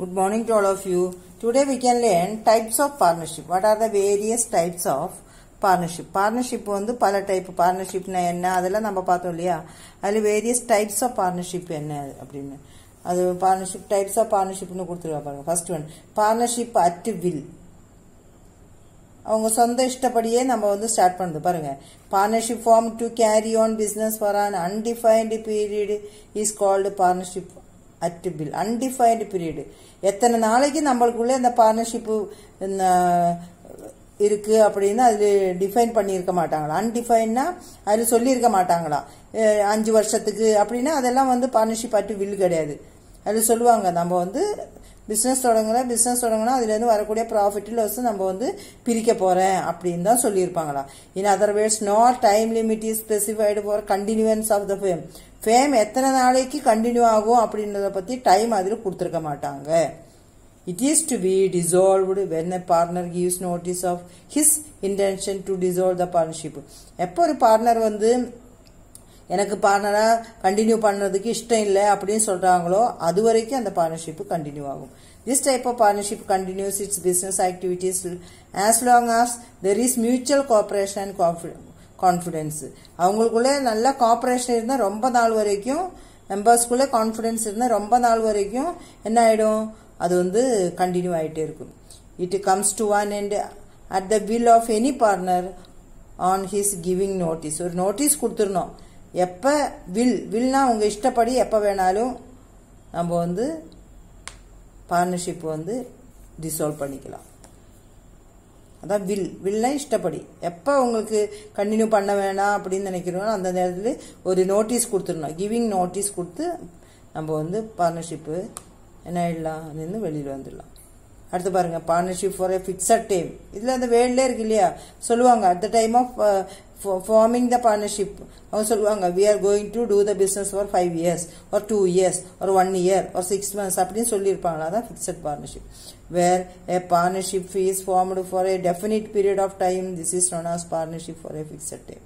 Good morning to all of you. Today we can learn types of partnership. What are the various types of partnership? Partnership வந்து பல type பார்ட்னர்ஷிப்னா என்ன அதெல்லாம் நம்ம பார்த்தோம் இல்லையா அதில் வேரியஸ் டைப்ஸ் ஆஃப் பார்ட்னர்ஷிப் என்ன அப்படின்னு அது பார்ட்னர்ஷிப் டைப்ஸ் ஆஃப் பார்ட்னர்ஷிப்னு கொடுத்துருவா பாருங்க first one partnership at will அவங்க சொந்த இஷ்டப்படியே நம்ம வந்து ஸ்டார்ட் பண்ணுது பாருங்க partnership form to carry on business for an undefined period is called partnership at will undefined period எத்தனை நாளைக்கு நம்மளுக்குள்ளே இந்த பார்ட்னர்ஷிப்பு இருக்கு அப்படின்னு அதில் டிஃபைன் பண்ணியிருக்க மாட்டாங்களா அன்டிஃபைன்னா அதில் சொல்லியிருக்க மாட்டாங்களா அஹ் அஞ்சு வருஷத்துக்கு அப்படின்னா அதெல்லாம் வந்து பார்ட்னர்ஷிப் அட் வில் கிடையாது அதில் சொல்லுவாங்க நம்ம வந்து பிஸ்னஸ் தொடங்குற பிஸ்னஸ் தொடங்கினா அதுலேருந்து வரக்கூடிய ப்ராஃபிட் லாஸ் நம்ம வந்து பிரிக்க போகிறேன் அப்படின்னு தான் சொல்லியிருப்பாங்களா in other words no time limit is specified for continuance of the firm firm எத்தனை நாளைக்கு கண்டினியூ ஆகும் அப்படின்றத பற்றி டைம் அதில் கொடுத்துருக்க மாட்டாங்க it is to be dissolved when a partner gives notice of his intention to dissolve the partnership எப்போ ஒரு பார்ட்னர் வந்து எனக்கு பார்ட்னராக கண்டினியூ பண்ணுறதுக்கு இஷ்டம் இல்லை அப்படின்னு சொல்கிறாங்களோ அது வரைக்கும் அந்த பார்ட்னர்ஷிப் கண்டினியூ ஆகும் this type of partnership continues its business activities as long as there is mutual cooperation and confidence அவங்களுக்குள்ளே நல்ல கோஆப்ரேஷன் இருந்தால் ரொம்ப நாள் வரைக்கும் மெம்பர்ஸ்குள்ளே கான்ஃபிடென்ஸ் இருந்தால் ரொம்ப நாள் வரைக்கும் என்ன ஆகிடும் அது வந்து கண்டினியூ ஆகிட்டே இருக்கும் it comes to an end at the will of any partner on his giving notice ஒரு நோட்டீஸ் கொடுத்துருந்தோம் எப்போ வில் வில்னா உங்கள் இஷ்டப்படி எப்போ வேணாலும் நம்ம வந்து பார்ட்னர்ஷிப் வந்து டிசால்வ் பண்ணிக்கலாம் அதான் வில் வில்னா இஷ்டப்படி எப்போ உங்களுக்கு கண்டினியூ பண்ண வேணாம் அப்படின்னு நினைக்கிறோம் அந்த நேரத்தில் ஒரு நோட்டீஸ் கொடுத்துடணும் கிவிங் நோட்டீஸ் கொடுத்து நம்ம வந்து பார்ட்னர்ஷிப்பு என்ன ஆயிடலாம் அதுலேருந்து வெளியில் வந்துடலாம் அடுத்து பாருங்க partnership for a fixed time இதில் அந்த வேர்ட்லேயே இருக்கு இல்லையா சொல்லுவாங்க at the time of forming the partnership அவங்க சொல்லுவாங்க we are going to do the business for five years ஒரு டூ இயர்ஸ் ஒரு ஒன் இயர் ஒரு சிக்ஸ் மந்த்ஸ் அப்படின்னு சொல்லியிருப்பாங்களா அதான் fixed partnership where a partnership is formed for a definite period of time this is known as partnership for a fixed time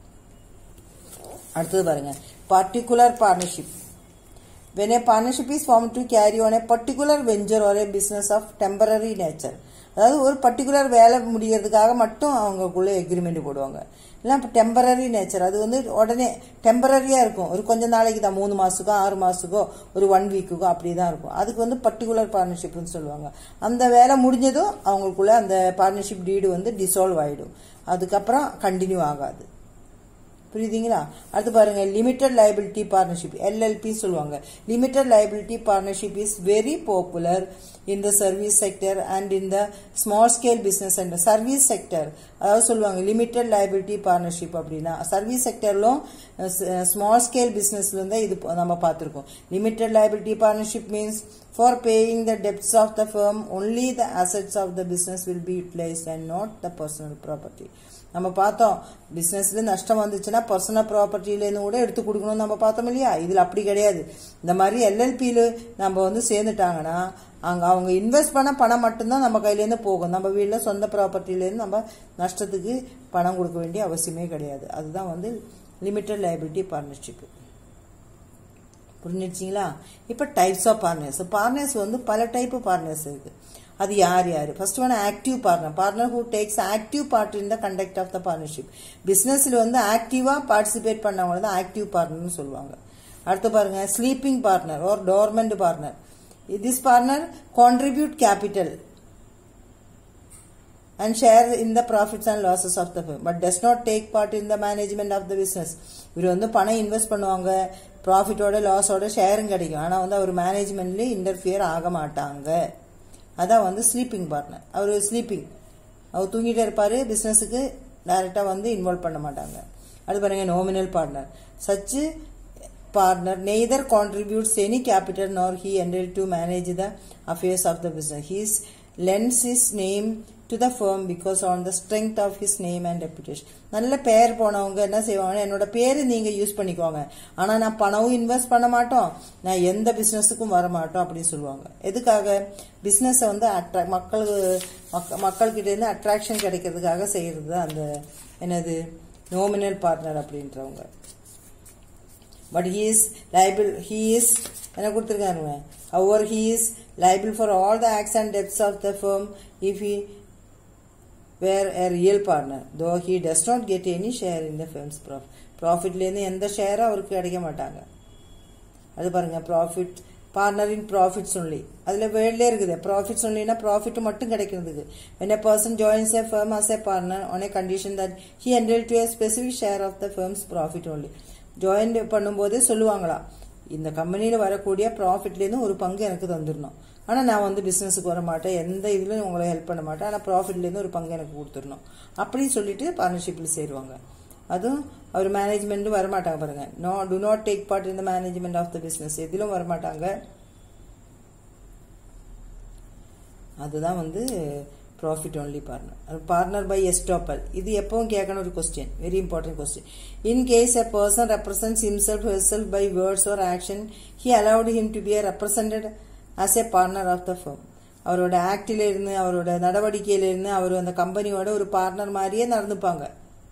அடுத்தது பாருங்க particular partnership when a partnership is formed to carry on a particular venture or a business of temporary nature அதாவது ஒரு particular வேலை முடிகிறதுக்காக மட்டும் அவங்களுக்குள்ள agreement போடுவாங்க இல்லை இப்போ டெம்பரரி நேச்சர் அது வந்து உடனே டெம்பரரியாக இருக்கும் ஒரு கொஞ்ச நாளைக்கு தான் மூணு மாதத்துக்கோ ஆறு மாதத்துக்கோ ஒரு ஒன் வீக்குக்கோ அப்படி தான் இருக்கும் அதுக்கு வந்து பர்டிகுலர் பார்ட்னர்ஷிப்னு சொல்லுவாங்க அந்த வேலை முடிஞ்சதும் அவங்களுக்குள்ள அந்த பார்ட்னர்ஷிப் டீடு வந்து டிசால்வ் ஆகிடும் அதுக்கப்புறம் கண்டினியூ ஆகாது புரியுதுங்களா அடுத்து பாருங்க லிமிடெட் லைபிலிட்டி பார்ட்னர்ஷிப் எல்எல்பி சொல்லுவாங்க limited liability partnership is very popular in the service sector and in the small scale business and service sector அதாவது சொல்லுவாங்க லிமிடெட் லைபிலிட்டி பார்ட்னர்ஷிப் அப்படின்னா சர்வீஸ் செக்டர்லும் ஸ்மால் ஸ்கேல் பிஸ்னஸ்ல இது நம்ம பார்த்துருக்கோம் limited liability partnership means for paying the debts of the firm only the assets of the business will be utilised and not the personal property நம்ம பார்த்தோம் பிஸ்னஸ்ல நஷ்டம் வந்துச்சுன்னா பர்சனல் ப்ராப்பர்ட்டிலேருந்து கூட எடுத்து கொடுக்கணும்னு நம்ம பார்த்தோம் இல்லையா இதில் அப்படி கிடையாது இந்த மாதிரி எல்எல்பியில் நம்ம வந்து சேர்ந்துட்டாங்கன்னா அங்கே அவங்க இன்வெஸ்ட் பண்ண பணம் மட்டும்தான் நம்ம கையிலேருந்து போகும் நம்ம வீட்டில் சொந்த ப்ராப்பர்ட்டிலேருந்து நம்ம நஷ்டத்துக்கு பணம் கொடுக்க வேண்டிய அவசியமே கிடையாது அதுதான் வந்து லிமிட்டட் லைபிலிட்டி பார்ட்னர்ஷிப் புரிஞ்சிருச்சிங்களா இப்போ டைப்ஸ் ஆஃப் பார்ட்னர்ஸ் பார்ட்னர்ஸ் வந்து பல டைப் பார்ட்னர்ஸ் இருக்குது அது யார் யார் first one active partner partner who takes active part in the conduct of the partnership பிஸ்னஸில் வந்து ஆக்டிவாக பார்ட்டிசிபேட் பண்ணவங்க தான் ஆக்டிவ் பார்ட்னர்னு சொல்லுவாங்க அடுத்து பாருங்க sleeping partner or dormant partner this partner contribute capital and share in the profits and losses of the firm but does not take part in the management of the business இவர் வந்து பணம் invest பண்ணுவாங்க ப்ராஃபிட்டோட லாஸோட ஷேரும் கிடைக்கும் ஆனால் வந்து அவர் மேனேஜ்மெண்ட்லேயே interfere ஆக மாட்டாங்க அதான் வந்து ஸ்லீப்பிங் பார்ட்னர் அவர் ஸ்லீப்பிங் அவர் தூங்கிட்டே இருப்பார் பிஸ்னஸுக்கு டைரெக்டாக வந்து இன்வால்வ் பண்ண மாட்டாங்க அது பாருங்க nominal partner such partner neither contributes any capital nor he entitled to manage the affairs of the business he's lends his name to the firm because on the strength of his name and reputation நல்ல பேர் போனவங்க என்ன செய்வாங்க என்னோட பேர் நீங்கள் use பண்ணிக்கோங்க ஆனால் நான் பணமும் இன்வெஸ்ட் பண்ண மாட்டோம் நான் எந்த பிஸ்னஸுக்கும் வர மாட்டோம் அப்படின்னு சொல்லுவாங்க எதுக்காக பிஸ்னஸை வந்து அட்ரா மக்கள் மக்கள்கிட்டேருந்து அட்ராக்ஷன் கிடைக்கிறதுக்காக செய்கிறது தான் அந்த என்னது நோமினல் பார்ட்னர் அப்படின்றவங்க but he is liable he is என்ன கொடுத்துருக்காருங்க however he is liable for all the acts and debts of the firm if he were a real partner though he does not get any share in the firm's profit ப்ராஃபிட்லேருந்து எந்த ஷேரும் அவருக்கு கிடைக்க மாட்டாங்க அது பாருங்க profit partner in profits only அதில் வேர்ட்லேயே இருக்குது ப்ராஃபிட்ஸ் ஒன்லினா ப்ராஃபிட் மட்டும் கிடைக்கிறதுக்கு when a person joins a firm as a partner on a condition that he entitled to a specific share of the firm's profit only join பண்ணும்போதே சொல்லுவாங்களாம் இந்த கம்பெனியில் வரக்கூடிய ப்ராஃபிட்லேருந்து ஒரு பங்கு எனக்கு தந்துடணும் ஆனால் நான் வந்து பிஸ்னஸுக்கு வர மாட்டேன் எந்த இதுலையும் உங்களை ஹெல்ப் பண்ண மாட்டேன் ஆனால் ப்ராஃபிட்லேருந்து ஒரு பங்கு எனக்கு கொடுத்துடணும் அப்படின்னு சொல்லிட்டு பார்ட்னர்ஷிப்பில் சேருவாங்க அதுவும் அவர் மேனேஜ்மெண்ட்டும் வரமாட்டாங்க பாருங்க no to not take part in the management of the business எதிலும் வரமாட்டாங்க அதுதான் வந்து profit only partner partner by estoppel இது எப்பவும் கேட்கணும் ஒரு question very important question in case a person represents himself herself by words or action he allowed him to be represented as a partner of the firm அவரோட ஆக்டில இருந்து அவரோட நடவடிக்கையில இருந்து அவர் அந்த கம்பெனியோட ஒரு பார்ட்னர் மாதிரியே நடந்துப்பாங்க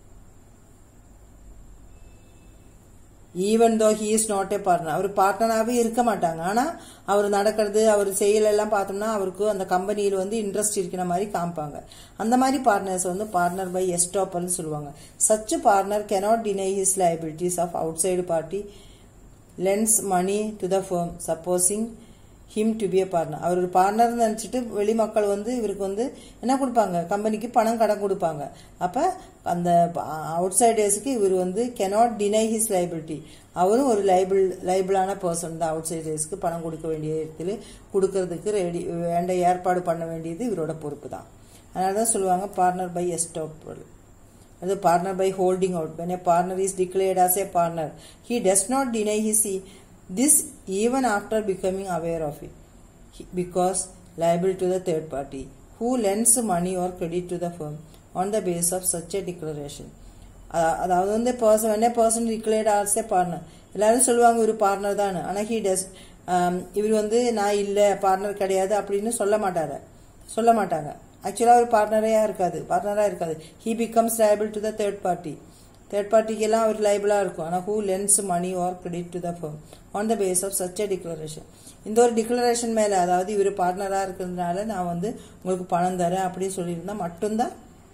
even though he is not a partner அவர் பார்ட்னராகவே இருக்க மாட்டாங்க ஆனால் அவர் நடக்கிறது அவர் செயலெல்லாம் பார்த்தோம்னா அவருக்கு அந்த கம்பெனியில் வந்து இன்ட்ரெஸ்ட் இருக்கிற மாதிரி காமிப்பாங்க அந்த மாதிரி பார்ட்னர்ஸ் வந்து பார்ட்னர் பை எஸ்டாப்பல்னு சொல்லுவாங்க such partner cannot deny his liabilities of outside party lends money to the firm supposing him to be a partner அவர் ஒரு பார்ட்னர் நினச்சிட்டு வெளி மக்கள் வந்து இவருக்கு வந்து என்ன கொடுப்பாங்க கம்பெனிக்கு பணம் கடன் கொடுப்பாங்க அப்போ அந்த அவுட் சைடர்ஸுக்கு இவர் வந்து கெனாட் டினை ஹிஸ் லைபிலிட்டி அவரும் ஒரு லைபிள் லைபிளான பர்சன் தான் அவுட் சைடர்ஸ்க்கு பணம் கொடுக்க வேண்டிய இடத்துல கொடுக்கறதுக்கு ரெடி வேண்ட ஏற்பாடு பண்ண வேண்டியது இவரோட பொறுப்பு தான் அதனால தான் சொல்லுவாங்க பார்ட்னர் பை எஸ்டாப்பல் அது partner by holding out when a partner is declared as a partner he does not deny his this even after becoming aware of it He- because liable to the third party who lends money or credit to the firm on the basis of such a declaration அ- அதாவது வந்து person என்ன person declared as a partner எல்லாரும் சொல்லுவாங்க இவர் partner தான் ஆனால் he does இவர் வந்து நான் இல்லை பார்ட்னர் கிடையாது அப்படின்னு சொல்ல மாட்டாரு சொல்ல மாட்டாங்க ஆக்சுவலாக ஒரு பார்ட்னரே இருக்காது பார்ட்னராக இருக்காது he becomes liable to the third party third பார்ட்டிக்கெல்லாம் அவர் லைபிளாக இருக்கும் ஆனால் who lends money or credit to the firm on the base of such a declaration இந்த ஒரு டிக்ளரேஷன் மேலே அதாவது இவர் பார்ட்னராக இருக்கிறதுனால நான் வந்து உங்களுக்கு பணம் தரேன் அப்படின்னு சொல்லியிருந்தா மட்டும்தான்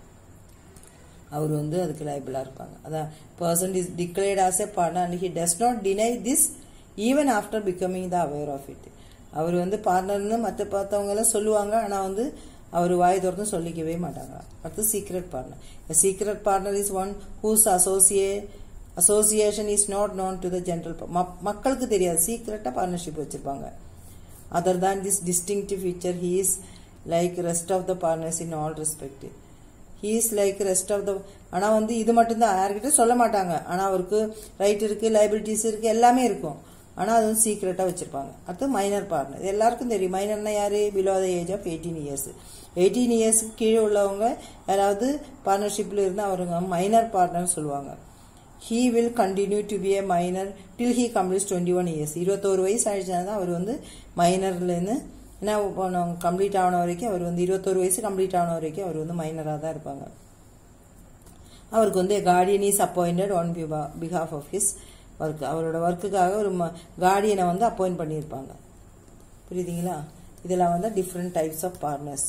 அவர் வந்து அதுக்கு லைபிளாக இருப்பாங்க அதான் person is declared as a partner and he does not deny this even after becoming the aware of it அவர் வந்து பார்ட்னர்னு மற்ற பார்த்தவங்க எல்லாம் சொல்லுவாங்க ஆனால் வந்து அவர் வாய் திறந்து சொல்லிக்கவே மாட்டாங்க அடுத்து secret partner secret partner is one whose associate association is not known to the general மக்களுக்கு தெரியாது சீக்ரெட்டாக பார்ட்னர்ஷிப் வச்சிருப்பாங்க other than this distinctive feature he is like rest of the partners in all respect he is like rest of the ஆனால் வந்து இது மட்டும்தான் யார்கிட்ட சொல்ல மாட்டாங்க ஆனால் அவருக்கு ரைட் இருக்கு லைபிலிட்டிஸ் இருக்கு எல்லாமே இருக்கும் ஆனால் அது வந்து சீக்ரெட்டாக வச்சிருப்பாங்க அடுத்து மைனர் பார்ட்னர் இது எல்லாருக்கும் தெரியும் மைனர்னா யாரு below the age of eighteen years eighteen இயர்ஸ்க்கு கீழே உள்ளவங்க யாராவது பார்ட்னர்ஷிப்பில் இருந்தால் அவருங்க மைனர் பார்ட்னர் சொல்லுவாங்க he will continue to be a minor till he completes twenty one years இருபத்தோரு வயசு ஆயிடுச்சுனா தான் அவர் வந்து மைனர்லேருந்து என்ன கம்ப்ளீட் ஆன வரைக்கும் அவர் வந்து இருபத்தோரு வயசு கம்ப்ளீட் ஆன வரைக்கும் அவர் வந்து மைனராக தான் இருப்பாங்க அவருக்கு வந்து guardian is appointed on behalf of his work அவரோட ஒர்க்குக்காக ஒரு கார்டியனை வந்து அப்பாயிண்ட் பண்ணியிருப்பாங்க புரியுதுங்களா இதெல்லாம் வந்து different types of partners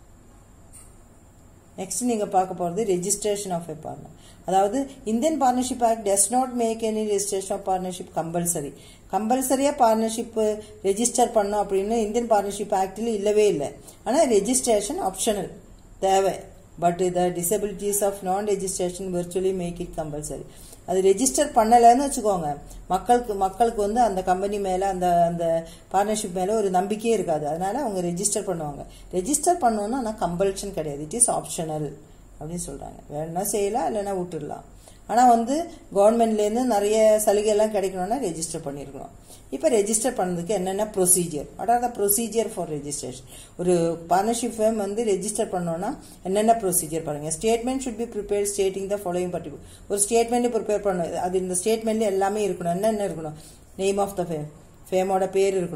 next நீங்க பார்க்க போறது ரெஜிஸ்ட்ரேஷன் ஆஃப் எ பார்ட்னர் அதாவது Indian partnership act does not make any registration of partnership compulsory கம்பல்சரியா பார்ட்னர்ஷிப் ரெஜிஸ்டர் பண்ணோம் அப்படின்னு இந்தியன் பார்ட்னர்ஷிப் ஆக்டில் இல்லவே இல்லை ஆனால் ரெஜிஸ்ட்ரேஷன் ஆப்ஷனல் தேவை but the disabilities of non registration virtually make it compulsory அது ரெஜிஸ்டர் பண்ணலைன்னு வச்சுக்கோங்க மக்களுக்கு மக்களுக்கு வந்து அந்த கம்பெனி மேலே அந்த அந்த பார்ட்னர்ஷிப் மேலே ஒரு நம்பிக்கையே இருக்காது அதனால அவங்க ரெஜிஸ்டர் பண்ணுவாங்க ரெஜிஸ்டர் பண்ணோன்னா ஆனால் கம்பல்ஷன் கிடையாது இட் இஸ் ஆப்ஷனல் அப்படின்னு சொல்கிறாங்க வேணும்னா செய்யலாம் இல்லைன்னா விட்டுடலாம் ஆனால் வந்து கவர்மெண்ட்லேருந்து நிறைய சலுகைலாம் கிடைக்கணும்னா ரெஜிஸ்டர் பண்ணியிருக்கணும் இப்போ ரெஜிஸ்டர் பண்ணதுக்கு என்னென்ன procedure what are the procedure for registration ஒரு பார்ட்னர்ஷிப் ஃபேம் வந்து ரெஜிஸ்டர் பண்ணோன்னா என்னென்ன ப்ரொசீஜர் பாருங்கள் statement should be prepare stating the following particular ஒரு ஸ்டேட்மெண்ட் ப்ரிப்பேர் பண்ணணும் அது இந்த ஸ்டேட்மெண்ட்ல எல்லாமே இருக்கணும் என்னென்ன இருக்கணும் நேம் ஆஃப் த ஃபேம் ஃபேமோட பேர் இருக்கணும்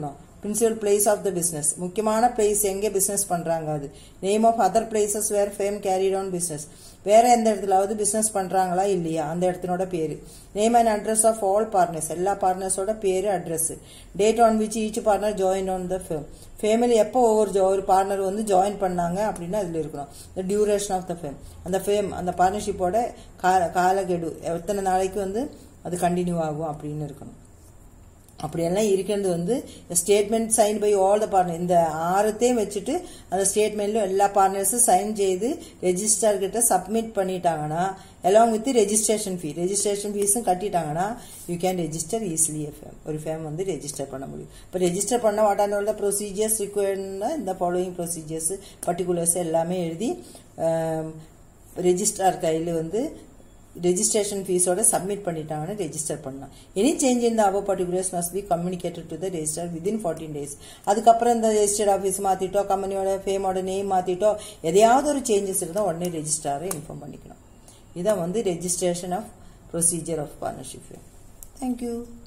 principal place of the business முக்கியமான பிளேஸ் எங்கே பிஸ்னஸ் பண்ணுறாங்க அது name of other places where firm carried on business வேற எந்த இடத்துலாவது பிஸ்னஸ் பண்ணுறாங்களா இல்லையா அந்த இடத்தினோட பேர் name and address of all partners எல்லா பார்ட்னர்ஸோட பேர் address date on which each partner join on the firm ஃபேமிலி எப்போ ஒவ்வொரு ஜோ ஒரு பார்ட்னர் வந்து ஜாயின் பண்ணாங்க அப்படின்னு அதில் இருக்கணும் the duration of the firm அந்த ஃபேம் அந்த பார்ட்னர்ஷிப்போட கால காலக்கெடு எத்தனை நாளைக்கு வந்து அது கண்டினியூ ஆகும் அப்படின்னு இருக்கணும் அப்படியெல்லாம் இருக்கிறது வந்து statement sign by all the partner இந்த ஆறுத்தையும் வச்சுட்டு அந்த ஸ்டேட்மெண்ட்ல எல்லா பார்ட்னர்ஸும் சைன் செய்து ரெஜிஸ்டர் கிட்ட சப்மிட் பண்ணிட்டாங்கன்னா along with registration fee registration ஃபீஸும் கட்டிட்டாங்கன்னா you can register easily firm ஒரு ஃபேம் வந்து ரெஜிஸ்டர் பண்ண முடியும் இப்போ ரெஜிஸ்டர் பண்ண வாட்டான ப்ரொசீஜர்ஸ் ரிக்வயர்ட்னா இந்த ஃபாலோயிங் ப்ரொசீஜர்ஸ் பர்டிகுலர்ஸ் எல்லாமே எழுதி ரெஜிஸ்ட்ரார் கையில் வந்து ரெஜிஸ்ட்ரேஷன் ஃபீஸோட சப்மிட் பண்ணிட்டாங்கன்னு ரெஜிஸ்டர் பண்ணலாம் எனி சேஞ்ச் இந்த above particulars must be communicated to the register within fourteen days அதுக்கப்புறம் இந்த ரெஜிஸ்டர்ட் ஆஃபீஸ் மாற்றிட்டோ கம்பெனியோட ஃபேமோட நேம் மாற்றிட்டோ எதையாவது ஒரு சேஞ்சஸ் இருந்தால் உடனே ரெஜிஸ்டாரை இன்ஃபார்ம் பண்ணிக்கணும் இதான் வந்து registration of procedure of partnership thank you